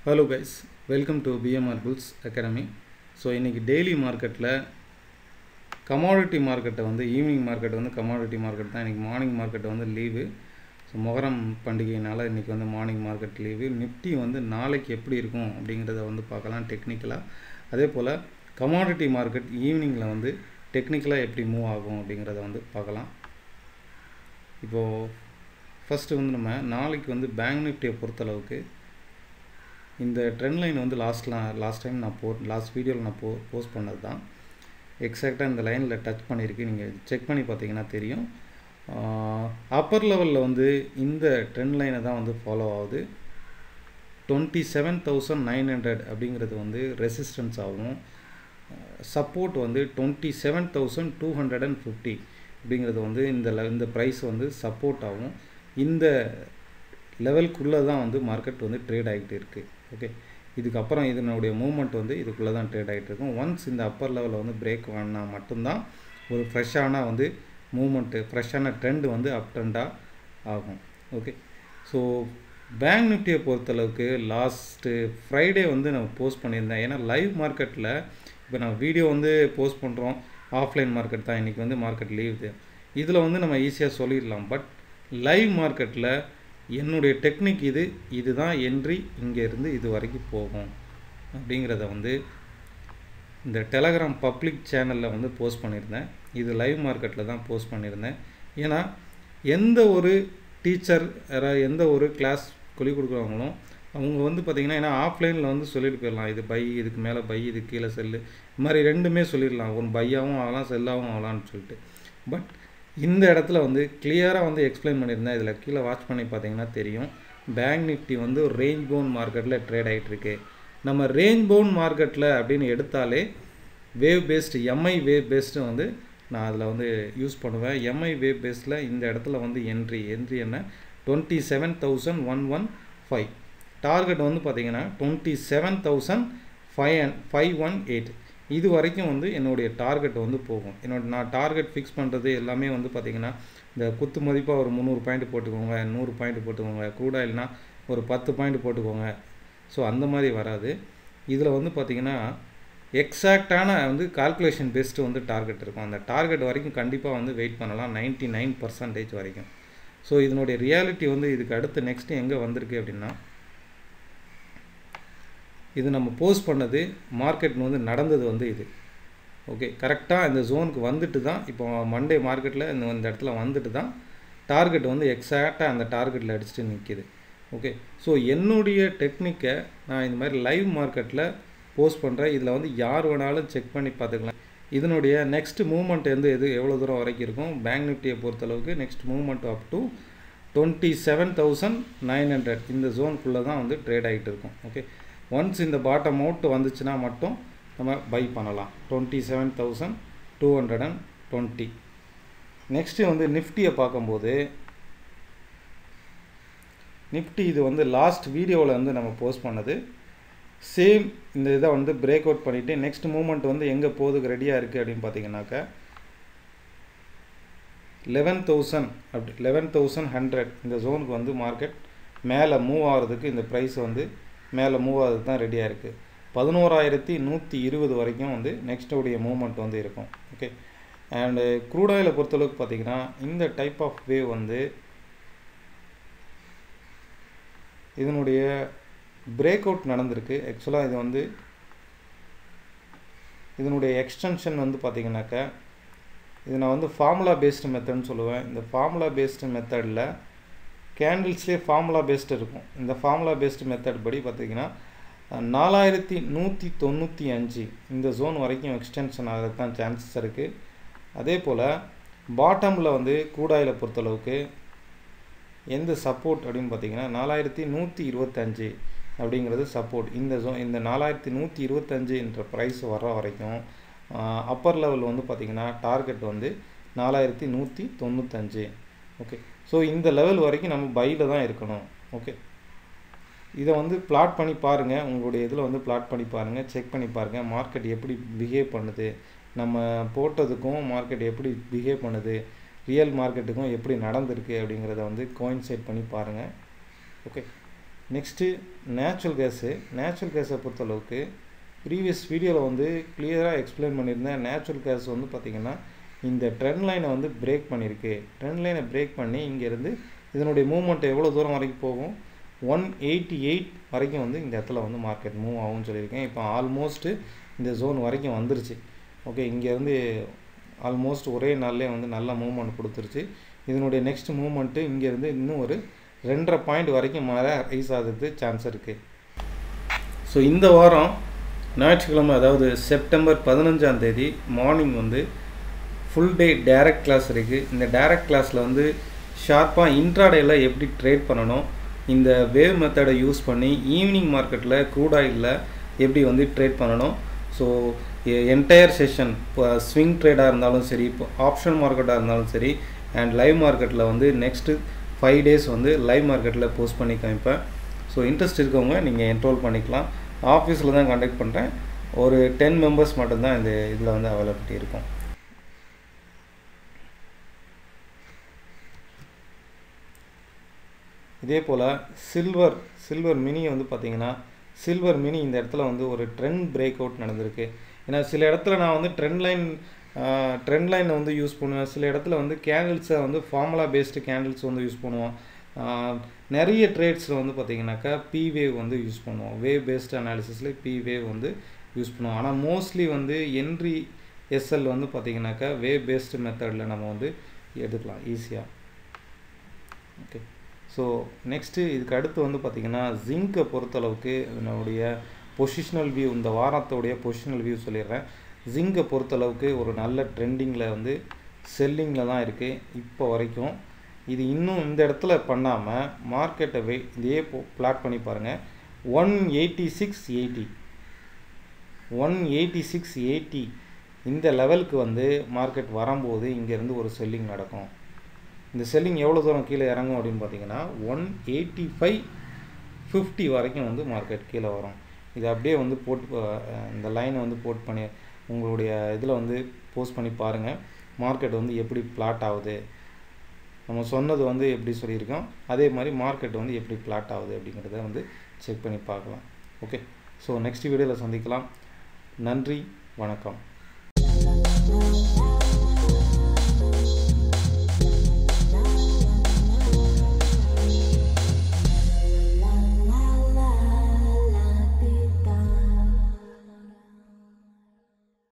hello guys welcome to B M R bulls academy so இன்றைக்கி daily மார்க்கெட்டில் commodity மார்க்கெட்டை வந்து ஈவினிங் மார்க்கெட் வந்து கமாடிட்டி மார்க்கெட் தான் இன்றைக்கி மார்னிங் மார்க்கெட் வந்து லீவு ஸோ மொஹரம் பண்டிகையினால் இன்றைக்கி வந்து மார்னிங் மார்க்கெட் லீவு நிஃப்டி வந்து நாளைக்கு எப்படி இருக்கும் அப்படிங்கிறத வந்து பார்க்கலாம் டெக்னிக்கலாக அதே போல் கமாடிட்டி மார்க்கெட் ஈவினிங்கில் வந்து டெக்னிக்கலாக எப்படி மூவ் ஆகும் அப்படிங்கிறத வந்து பார்க்கலாம் இப்போது ஃபஸ்ட்டு வந்து நம்ம நாளைக்கு வந்து பேங்க் நிஃப்டியை பொறுத்தளவுக்கு இந்த ட்ரெண்ட் லைன் வந்து லாஸ்ட்லாம் லாஸ்ட் டைம் நான் போ லாஸ்ட் வீடியோவில் நான் போ போஸ்ட் பண்ணது தான் எக்ஸாக்டாக இந்த லைனில் டச் பண்ணியிருக்கு நீங்கள் செக் பண்ணி பார்த்தீங்கன்னா தெரியும் அப்பர் லெவலில் வந்து இந்த ட்ரெண்ட் லைனை தான் வந்து ஃபாலோ ஆகுது twenty seven thousand nine hundred அப்படிங்கிறது வந்து ரெசிஸ்டன்ஸ் ஆகும் சப்போர்ட் வந்து twenty seven thousand two hundred and fifty அப்படிங்கிறது வந்து இந்த இந்த ப்ரைஸ் வந்து சப்போர்ட் ஆகும் இந்த லெவலுக்குள்ளே தான் வந்து மார்க்கெட் வந்து ட்ரேட் ஆகிட்டு இருக்குது ஓகே இதுக்கப்புறம் இதனுடைய மூவ்மெண்ட் வந்து இதுக்குள்ளே தான் ட்ரேட் ஆகிட்டு இருக்கும் ஒன்ஸ் இந்த அப்பர் லெவலில் வந்து பிரேக் வாங்கினா மட்டும்தான் ஒரு ஃப்ரெஷ்ஷான வந்து மூமெண்ட்டு ஃப்ரெஷ்ஷான ட்ரெண்டு வந்து அப் ட்ரெண்டாக ஆகும் ஓகே ஸோ பேங்க் நிஃப்டியை பொறுத்தளவுக்கு லாஸ்ட்டு ஃப்ரைடே வந்து நான் போஸ்ட் பண்ணியிருந்தேன் ஏன்னா லைவ் மார்க்கெட்டில் இப்போ நான் வீடியோ வந்து போஸ்ட் பண்ணுறோம் ஆஃப்லைன் மார்க்கெட் தான் இன்றைக்கி வந்து மார்க்கெட் லீவு இதில் வந்து நம்ம ஈஸியாக சொல்லிடலாம் பட் லைவ் மார்க்கெட்டில் என்னுடைய டெக்னிக் இது இதுதான் என்ட்ரி இங்கேருந்து இது வரைக்கும் போகும் அப்படிங்கிறத வந்து இந்த டெலகிராம் பப்ளிக் சேனலில் வந்து போஸ்ட் பண்ணியிருந்தேன் இது லைவ் மார்க்கெட்டில் தான் போஸ்ட் பண்ணியிருந்தேன் ஏன்னா எந்த ஒரு டீச்சர் எந்த ஒரு கிளாஸ் சொல்லிக் கொடுக்குறவங்களும் அவங்க வந்து பார்த்திங்கன்னா ஏன்னா ஆஃப்லைனில் வந்து சொல்லிட்டு போயிடலாம் இது பை இதுக்கு மேலே பை இது கீழே செல்லு இது மாதிரி ரெண்டுமே சொல்லிடலாம் ஒன்று பையாகவும் ஆகலாம் செல்லாகவும் ஆகலாம்னு சொல்லிட்டு பட் இந்த இடத்துல வந்து கிளியராக வந்து எக்ஸ்பிளைன் பண்ணியிருந்தேன் இதில் கீழே வாட்ச் பண்ணி பார்த்தீங்கன்னா தெரியும் பேங்க் நிஃப்டி வந்து ரேஞ்ச் பவுன் மார்க்கெட்டில் ட்ரேட் ஆகிட்டு இருக்கு நம்ம ரேஞ்ச் பவுன் மார்க்கெட்டில் அப்படின்னு எடுத்தாலே wave based M I wave based வந்து நான் அதில் வந்து யூஸ் பண்ணுவேன் எம்ஐ வேவ் பேஸில் இந்த இடத்துல வந்து என்ட்ரி என்ட்ரி என்ன twenty seven thousand one one five target வந்து பார்த்தீங்கன்னா twenty seven thousand five and five one eight இது வரைக்கும் வந்து என்னுடைய டார்கெட் வந்து போகும் என்னோட நான் டார்கெட் ஃபிக்ஸ் பண்ணுறது எல்லாமே வந்து பார்த்திங்கன்னா இந்த குத்து மதிப்பாக ஒரு முந்நூறு பாயிண்ட் போட்டுக்கோங்க நூறு பாயிண்ட் போட்டுக்கோங்க க்ரூட் ஆயில்னா ஒரு பத்து பாயிண்ட் போட்டுக்கோங்க ஸோ அந்த மாதிரி வராது இதில் வந்து பார்த்திங்கன்னா எக்ஸாக்டான வந்து கால்குலேஷன் பெஸ்ட்டு வந்து டார்கெட் இருக்கும் அந்த டார்கெட் வரைக்கும் கண்டிப்பாக வந்து வெயிட் பண்ணலாம் நைன்ட்டி நைன் பர்சன்டேஜ் வரைக்கும் ஸோ இதனுடைய ரியாலிட்டி வந்து இதுக்கு அடுத்து நெக்ஸ்ட்டு எங்கே வந்திருக்கு அப்படின்னா இது நம்ம போஸ்ட் பண்ணது மார்க்கெட் வந்து நடந்தது வந்து இது ஓகே கரெக்டாக இந்த ஜோனுக்கு வந்துட்டு தான் இப்போ மண்டே மார்க்கெட்டில் இந்த இந்த இடத்துல வந்துட்டு தான் டார்கெட் வந்து எக்ஸாக்டாக அந்த டார்கெட்டில் அடிச்சுட்டு நிற்கிது ஓகே ஸோ என்னுடைய டெக்னிக்கை நான் இந்த மாதிரி லைவ் மார்க்கெட்டில் போஸ்ட் பண்ணுறேன் இதில் வந்து யார் வேணாலும் செக் பண்ணி பார்த்துக்கலாம் இதனுடைய நெக்ஸ்ட் மூவ்மெண்ட் வந்து எது எவ்வளோ தூரம் வரைக்கும் இருக்கும் பேங்க் நிஃப்டியை பொறுத்தளவுக்கு next movement up to twenty seven thousand nine hundred இந்த ஜோனுக்குள்ளே தான் வந்து ட்ரேட் ஆகிட்டு இருக்கும் ஓகே ஒன்ஸ் இந்த பாட்டம் அவுட் வந்துச்சுன்னா மட்டும் நம்ம பை பண்ணலாம் twenty seven thousand two hundred and twenty next வந்து நிஃப்டியை பார்க்கும்போது நிஃப்டி இது வந்து லாஸ்ட் வீடியோவில் வந்து நம்ம போஸ்ட் பண்ணது சேம் இந்த இதை வந்து பிரேக் அவுட் பண்ணிவிட்டு நெக்ஸ்ட் மூமெண்ட் வந்து எங்கே போகுதுக்கு ரெடியாக இருக்குது அப்படின்னு பார்த்தீங்கன்னாக்கா லெவன் தௌசண்ட் அப்படி லெவன் தௌசண்ட் ஹண்ட்ரட் இந்த ஜோனுக்கு வந்து மார்க்கெட் மேலே மூவ் ஆகிறதுக்கு இந்த ப்ரைஸ் வந்து மேலே மூவ் ஆகிறதுக்கு தான் ரெடியாக இருக்குது பதினோராயிரத்தி நூற்றி இருபது வரைக்கும் வந்து நெக்ஸ்டோடைய மூமெண்ட் வந்து இருக்கும் ஓகே அண்டு க்ரூட் ஆயிலை பொறுத்தளவுக்கு பார்த்தீங்கன்னா இந்த டைப் ஆஃப் வேவ் வந்து இதனுடைய பிரேக் அவுட் நடந்திருக்கு ஆக்சுவலாக இது வந்து இதனுடைய எக்ஸ்டென்ஷன் வந்து பார்த்திங்கனாக்கா இது நான் வந்து ஃபார்முலா பேஸ்டு மெத்தட்னு சொல்லுவேன் இந்த ஃபார்முலா பேஸ்டு மெத்தடில் கேண்டில்ஸ்லேயே ஃபார்முலா பேஸ்டு இருக்கும் இந்த ஃபார்முலா பேஸ்டு மெத்தட் படி பார்த்திங்கன்னா நாலாயிரத்தி நூற்றி தொண்ணூற்றி அஞ்சு இந்த ஜோன் வரைக்கும் எக்ஸ்டென்ஷன் ஆகிறதுக்கு தான் சான்சஸ் இருக்குது அதே போல் பாட்டமில் வந்து கூடாயில் பொறுத்தளவுக்கு எந்த சப்போர்ட் அப்படின்னு பார்த்தீங்கன்னா நாலாயிரத்தி நூற்றி இருபத்தஞ்சு அப்படிங்கிறது சப்போர்ட் இந்த ஜோ இந்த நாலாயிரத்தி நூற்றி இருபத்தஞ்சு என்ற ப்ரைஸ் வர்ற வரைக்கும் அப்பர் லெவல் வந்து பார்த்திங்கன்னா டார்கெட் வந்து நாலாயிரத்தி நூற்றி தொண்ணூத்தஞ்சு ஓகே ஸோ இந்த லெவல் வரைக்கும் நம்ம பையில் தான் இருக்கணும் ஓகே இதை வந்து பிளாட் பண்ணி பாருங்கள் உங்களுடைய இதில் வந்து பிளாட் பண்ணி பாருங்கள் செக் பண்ணி பாருங்கள் மார்க்கெட் எப்படி பிஹேவ் பண்ணுது நம்ம போட்டதுக்கும் மார்க்கெட் எப்படி பிஹேவ் பண்ணுது ரியல் மார்க்கெட்டுக்கும் எப்படி நடந்திருக்கு அப்படிங்கிறத வந்து கோயின்சைட் பண்ணி பாருங்கள் okay next natural gas natural கேஸை பொறுத்தளவுக்கு ப்ரீவியஸ் வீடியோவில் வந்து கிளியராக எக்ஸ்பிளைன் பண்ணியிருந்தேன் நேச்சுரல் கேஸ் வந்து பார்த்திங்கன்னா இந்த ட்ரெண்ட் லைனை வந்து பிரேக் பண்ணியிருக்கு ட்ரெண்ட் லைனை பிரேக் பண்ணி இங்கேருந்து இதனுடைய மூவ்மெண்ட் எவ்வளோ தூரம் வரைக்கும் போகும் ஒன் எயிட்டி எயிட் வரைக்கும் வந்து இந்த இடத்துல வந்து மார்க்கெட் மூவ் ஆகும்னு சொல்லியிருக்கேன் இப்போ ஆல்மோஸ்ட்டு இந்த ஜோன் வரைக்கும் வந்துருச்சு ஓகே இங்கேருந்து ஆல்மோஸ்ட் ஒரே நாள்லேயே வந்து நல்ல மூவ்மெண்ட் கொடுத்துருச்சு இதனுடைய நெக்ஸ்ட் மூவ்மெண்ட்டு இங்கேருந்து இன்னும் ஒரு ரெண்டரை பாயிண்ட் வரைக்கும் மேலே ரைஸ் ஆகிறதுக்கு சான்ஸ் இருக்குது ஸோ இந்த வாரம் ஞாயிற்றுக்கிழமை அதாவது செப்டம்பர் பதினஞ்சாம் தேதி மார்னிங் வந்து ஃபுல் டே டைரக்ட் கிளாஸ் இருக்குது இந்த டைரக்ட் கிளாஸில் வந்து ஷார்ப்பாக இன்ட்ராடேயில் எப்படி ட்ரேட் பண்ணணும் இந்த வேவ் மெத்தடை யூஸ் பண்ணி ஈவினிங் மார்க்கெட்டில் க்ரூட் ஆயிலில் எப்படி வந்து ட்ரேட் பண்ணணும் ஸோ என்டையர் செஷன் இப்போ ஸ்விங் ட்ரேடாக இருந்தாலும் சரி இப்போ ஆப்ஷன் மார்க்கெட்டாக இருந்தாலும் சரி அண்ட் லைவ் மார்க்கெட்டில் வந்து நெக்ஸ்ட்டு ஃபைவ் டேஸ் வந்து லைவ் மார்க்கெட்டில் போஸ்ட் பண்ணி காமிப்பேன் ஸோ இன்ட்ரெஸ்ட் இருக்கவங்க நீங்கள் என்ரோல் பண்ணிக்கலாம் ஆஃபீஸில் தான் கண்டக்ட் பண்ணுறேன் ஒரு டென் மெம்பர்ஸ் மட்டும்தான் இந்த இதில் வந்து அவைலபிலிட்டி இருக்கும் இதே போல் சில்வர் சில்வர் மினி வந்து பார்த்திங்கன்னா சில்வர் மினி இந்த இடத்துல வந்து ஒரு ட்ரெண்ட் பிரேக் அவுட் நடந்திருக்கு ஏன்னா சில இடத்துல நான் வந்து ட்ரெண்ட் லைன் ட்ரெண்ட் லைனை வந்து யூஸ் பண்ணுவேன் சில இடத்துல வந்து கேண்டில்ஸை வந்து ஃபார்முலா பேஸ்டு கேண்டில்ஸ் வந்து யூஸ் பண்ணுவோம் நிறைய ட்ரேட்ஸில் வந்து பார்த்திங்கனாக்கா பி வேவ் வந்து யூஸ் பண்ணுவோம் வேவ் பேஸ்டு அனாலிசிஸில் பி வேவ் வந்து யூஸ் பண்ணுவோம் ஆனால் மோஸ்ட்லி வந்து என்ட்ரி எஸ்எல் வந்து பார்த்திங்கனாக்கா வேவ் பேஸ்டு மெத்தடில் நம்ம வந்து எடுக்கலாம் ஈஸியாக ஓகே ஸோ நெக்ஸ்ட்டு இதுக்கு அடுத்து வந்து பார்த்திங்கன்னா ஜிங்கை பொறுத்தளவுக்கு என்னுடைய பொசிஷனல் வியூ இந்த வாரத்தோடைய பொசிஷனல் வியூ சொல்லிடுறேன் ஜிங்கை பொறுத்தளவுக்கு ஒரு நல்ல ட்ரெண்டிங்கில் வந்து செல்லிங்கில் தான் இருக்குது இப்போ வரைக்கும் இது இன்னும் இந்த இடத்துல பண்ணாமல் மார்க்கெட்டை வே இதே பிளாட் பண்ணி பாருங்கள் one eighty six eighty one eighty six eighty இந்த லெவலுக்கு வந்து மார்க்கெட் வரும்போது இங்கேருந்து ஒரு செல்லிங் நடக்கும் இந்த செல்லிங் எவ்வளோ தூரம் கீழே இறங்கும் அப்படின்னு பார்த்தீங்கன்னா ஒன் எயிட்டி ஃபைவ் ஃபிஃப்டி வரைக்கும் வந்து மார்க்கெட் கீழே வரும் இது அப்படியே வந்து போட்டு இந்த லைனை வந்து போட் பண்ணி உங்களுடைய இதில் வந்து போஸ்ட் பண்ணி பாருங்கள் மார்க்கெட் வந்து எப்படி பிளாட் ஆகுது நம்ம சொன்னது வந்து எப்படி சொல்லியிருக்கோம் அதே மாதிரி மார்க்கெட் வந்து எப்படி பிளாட் ஆகுது அப்படிங்கிறத வந்து செக் பண்ணி பார்க்கலாம் ஓகே ஸோ நெக்ஸ்ட் வீடியோவில் சந்திக்கலாம் நன்றி வணக்கம்